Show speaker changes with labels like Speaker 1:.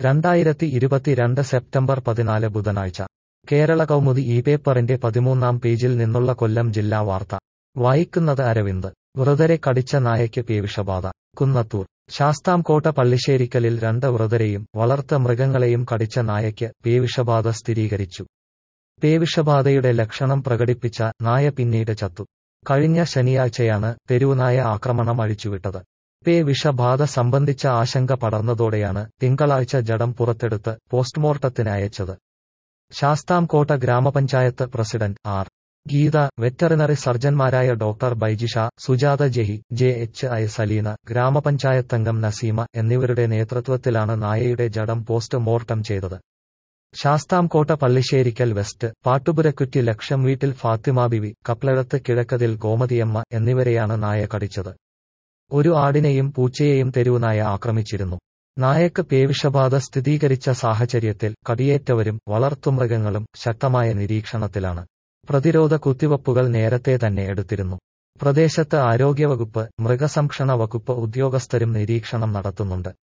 Speaker 1: രണ്ടായിരത്തി ഇരുപത്തിരണ്ട് സെപ്റ്റംബർ പതിനാല് ബുധനാഴ്ച കേരള കൗമുദി ഈ പേപ്പറിന്റെ പതിമൂന്നാം പേജിൽ നിന്നുള്ള കൊല്ലം ജില്ലാ വാർത്ത വായിക്കുന്നത് അരവിന്ദ് വൃതരെ കടിച്ച നായയ്ക്ക് പേവിഷബാധ കുന്നത്തൂർ ശാസ്താംകോട്ട പള്ളിശ്ശേരിക്കലിൽ രണ്ട് വൃതരെയും വളർത്ത മൃഗങ്ങളെയും കടിച്ച നായയ്ക്ക് പേവിഷബാധ സ്ഥിരീകരിച്ചു പേവിഷബാധയുടെ ലക്ഷണം പ്രകടിപ്പിച്ച നായ പിന്നീട് ചത്തു കഴിഞ്ഞ ശനിയാഴ്ചയാണ് തെരുവുനായ ആക്രമണം അഴിച്ചുവിട്ടത് പേ വിഷബാധ സംബന്ധിച്ച ആശങ്ക പടർന്നതോടെയാണ് തിങ്കളാഴ്ച ജഡം പുറത്തെടുത്ത് പോസ്റ്റ്മോർട്ടത്തിന് അയച്ചത് ശാസ്താംകോട്ട ഗ്രാമപഞ്ചായത്ത് പ്രസിഡന്റ് ആർ ഗീത വെറ്ററിനറി സർജൻമാരായ doctor Baijisha Sujatha Jahi J H I Saleena ഗ്രാമപഞ്ചായത്തംഗം നസീമ എന്നിവരുടെ നേതൃത്വത്തിലാണ് നായയുടെ ജഡം പോസ്റ്റ് മോർട്ടം ചെയ്തത് ശാസ്താംകോട്ട പള്ളിശ്ശേരിക്കൽ വെസ്റ്റ് പാട്ടുപുരക്കുറ്റി ലക്ഷം വീട്ടിൽ ഫാത്തിമാബിവി കപ്ലഴത്ത് കിഴക്കതിൽ ഗോമതിയമ്മ എന്നിവരെയാണ് നായ കടിച്ചത് ഒരു ആടിനെയും പൂച്ചയെയും തെരുവുനായ ആക്രമിച്ചിരുന്നു നായക്ക് പേവിഷബാധ സ്ഥിരീകരിച്ച സാഹചര്യത്തിൽ കടിയേറ്റവരും വളർത്തുമൃഗങ്ങളും ശക്തമായ നിരീക്ഷണത്തിലാണ് പ്രതിരോധ കുത്തിവയ്പ്പുകൾ നേരത്തെ തന്നെ എടുത്തിരുന്നു പ്രദേശത്ത് ആരോഗ്യവകുപ്പ് മൃഗസംരക്ഷണ വകുപ്പ് ഉദ്യോഗസ്ഥരും നിരീക്ഷണം നടത്തുന്നുണ്ട്